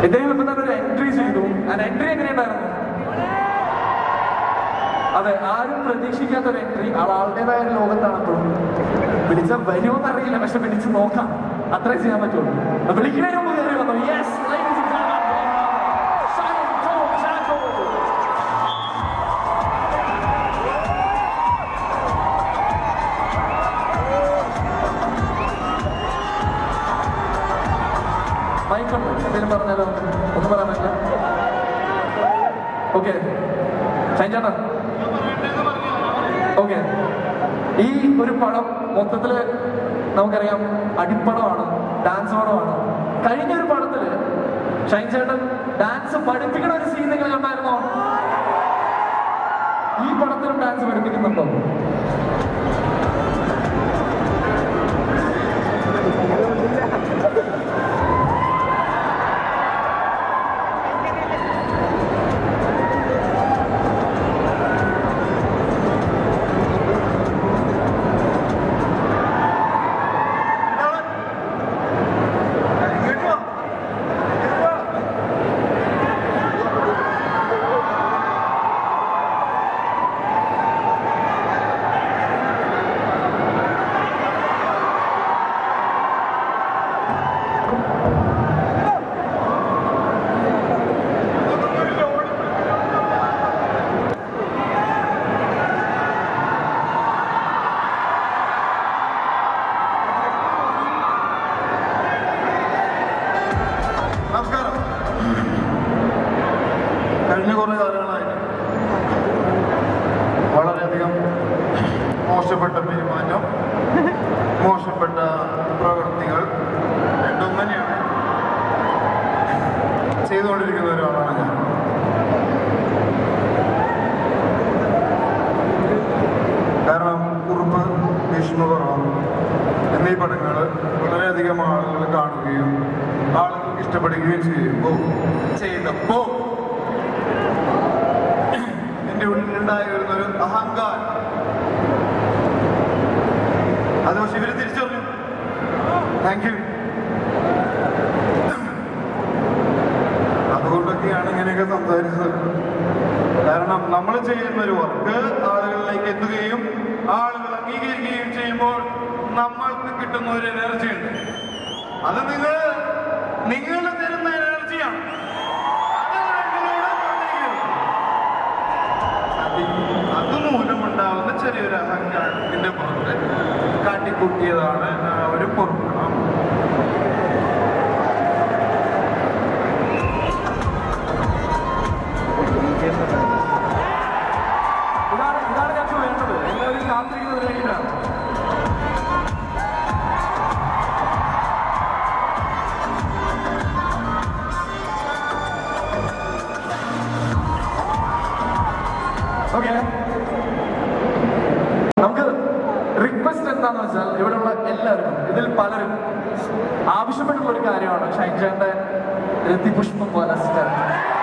ഇദ്ദേഹം ഇപ്പൊ തന്നെ ഒരു എൻട്രി ചെയ്തു ആ എൻട്രി എങ്ങനെയുണ്ടായിരുന്നു അതെ ആരും പ്രതീക്ഷിക്കാത്ത ഒരു എൻട്രി ആൾ ആളുടേതായ ഒരു ലോകത്താണ് ഇപ്പോഴും വിളിച്ച വരുമോന്ന് അറിയില്ല പക്ഷെ വിളിച്ച് നോക്കാം അത്രേ ചെയ്യാൻ പറ്റുള്ളൂ വിളിക്കുന്നതിന് മുമ്പ് കയറി വന്നു യെസ് മൈക്കുണ്ട് എന്തെങ്കിലും പറഞ്ഞാലോ ഒന്നും പറയാൻ പറ്റില്ല ഓക്കെ ഷൈൻചേട്ടാ ഓക്കെ ഈ ഒരു പടം മൊത്തത്തില് നമുക്കറിയാം അടിപ്പടമാണ് ഡാൻസ് പടമാണ് കഴിഞ്ഞ ഒരു പടത്തില് ഷൈൻ ചേട്ടൻ ഡാൻസ് പഠിപ്പിക്കണ ഒരു സീൻ നിങ്ങൾ കണ്ടായിരുന്നോ ഈ പടത്തിലും ഡാൻസ് പഠിപ്പിക്കുന്നുണ്ടോ നമസ്കാരം കഴിഞ്ഞ കുറേ കാലങ്ങളായിട്ട് വളരെയധികം മോശപ്പെട്ട പെരുമാറ്റം മോശപ്പെട്ട പ്രവൃത്തികൾ രണ്ടും തന്നെയാണ് ചെയ്തുകൊണ്ടിരിക്കുന്ന ഒരാളാണ് ഞാൻ കാരണം കുറുപ്പ് ഭീഷ്മപർവം എന്നീ പടങ്ങൾ വളരെയധികം ആളുകൾ കാണുകയും ആളുകൾക്ക് ഇഷ്ടപ്പെടുകയും ചെയ്യുമ്പോൾ ചെയ്തപ്പോൾ എൻ്റെ ഉള്ളിലുണ്ടായി വരുന്ന ഒരു അഹങ്കാരം അത് പക്ഷെ ഇവര് തിരിച്ചറിഞ്ഞു താങ്ക് യു അതുകൊണ്ടൊക്കെയാണ് ഇങ്ങനെയൊക്കെ സംസാരിച്ചത് കാരണം നമ്മൾ ചെയ്യുന്ന ഒരു വർക്ക് ആളുകളിലേക്ക് എത്തുകയും ആളുകൾ അംഗീകരിക്കുകയും ചെയ്യുമ്പോൾ നമ്മൾക്ക് കിട്ടുന്ന ഒരു എനർജി ഉണ്ട് അത് നിങ്ങൾ നിങ്ങൾ തരുന്ന എനർജിയാണ് അത് നിങ്ങളിലൂടെ വന്നിരിക്കുന്നത്. അത് അതുമൂലമുണ്ടാവുന്ന ചെറിയൊരു അഹങ്കാരത്തിന്റെ പുറത്ത് കാട്ടിക്കൂട്ടിയതാണ് ആ ഒരു പൊറുക്കണം ഇതാണ് ഇതാണ് ഞങ്ങൾക്ക് വേണ്ടത് എല്ലാവരും കാത്തിരിക്കുന്നത് വേണ്ടിയിട്ടാണ് ഓക്കെ നമുക്ക് റിക്വസ്റ്റ് എന്താന്ന് വെച്ചാൽ ഇവിടെയുള്ള എല്ലാവർക്കും ഇതിൽ പലരും ആവശ്യപ്പെട്ടുള്ള ഒരു കാര്യമാണ് ഷൈൻചാന്റെ രതിപുഷ്പം പോലെ സ്റ്റെപ്പ്